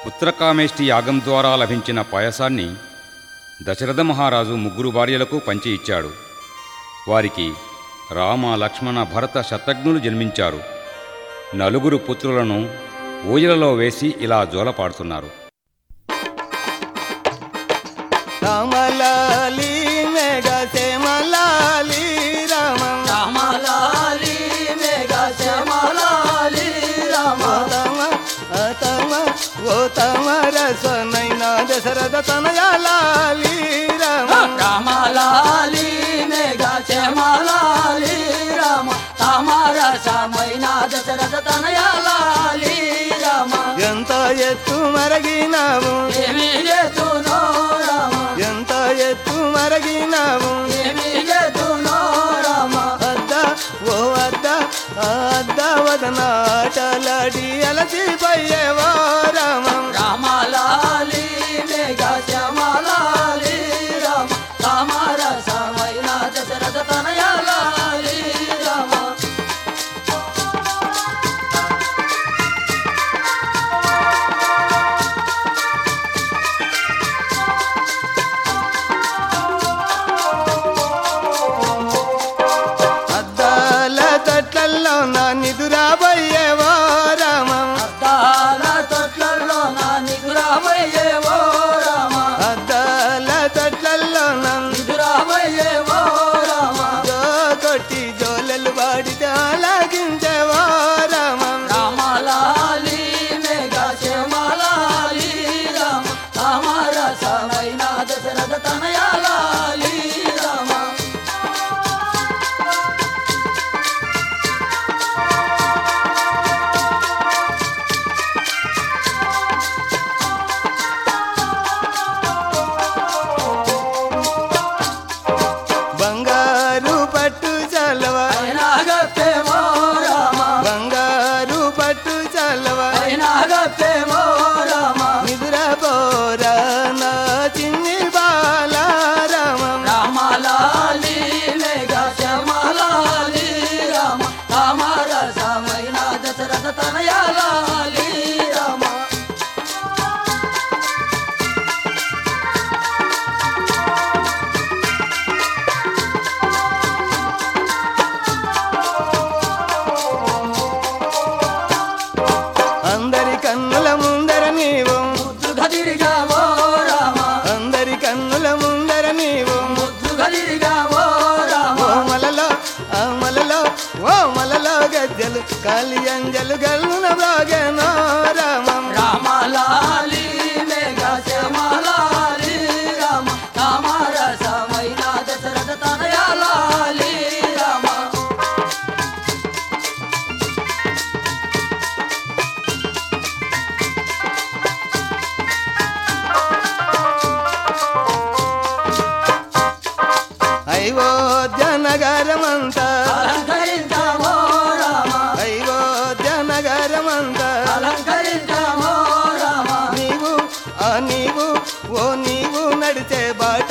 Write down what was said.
పుత్రకామేష్టి యాగం ద్వారా లభించిన పాయసాన్ని దశరథ మహారాజు ముగ్గురు భార్యలకు పంచి ఇచ్చాడు వారికి రామ లక్ష్మణ భరత శతఘ్నులు జన్మించారు నలుగురు పుత్రులను ఊయలలో వేసి ఇలా జోలపాడుతున్నారు రామలాలి మేఘ శ్యామలాలి రామ రామలాలి మేఘ శ్యామలాలి రామ ఓ తమ ఆ తమ ఓ తమ రసనైన దశరథ తనయాలి రామ రామలాలి మేఘ శ్యామలాలి రామ తామరసమైన దశరథ తనయాలి రామ ఎంత ఎత్తు మరగినావు ఏమి చేతునో రామ ఎంత ఎత్తు మరగినావు ఏమి చేతునో రామ అద్ద ఓ అద్ద ఆ అద్ద వదనాటలాడి అలసిపోయేవో రామ రామలాలి మేఘ శ్యామలాలి రామ తామరసమైన దశరథ తనయాలి రామ అద్దాల తట్లల్లో నా నిదురాబోయేవో రామ అద్దాల తొట్లలో నా నిగురామయ్యేవో రామ అద్దాల తట్లల్లో నా నిగురామయ్యేవో రామ జో కొట్టి జోలెలు వాడితే అలాగించేవో రామ రామలాలి మేఘ శ్యామలాలి రామ తామరసమైన దశరథ తనయాలి రామ బంగారు పట్టు చలవ అయినాగప్పేమో రామ బంగారు పట్టు చలవ అయినాగప్పేమో రామ నిదురపోరా నా చిన్ని బాల రామ రామలాలి మేఘ శ్యామలాలి రామ తామరసమైన దశరథ తనయాలి రామ అందరి కన్నుల ముందర నీవు ముద్దుగా తిరిగావో రామ అందరి కన్నుల ముందర నీవు ముద్దుగా తిరిగావో రామ ఓ మలలో ఆ మలలో ఓ మలలో గజ్జలు కాలి అంజలు గల్లున బాగనో రామం రామలాలి మేఘ శ్యామలాలి రామ తామరసమైన దశరథ తనయాలి రామ అయోధ్య నగరమంతా అలంకరించావో రామ అయోధ్య నగరమంతా అలంకరించావో రామ నీవు ఆ నీవు ఓ నీవు నడిచే బాడి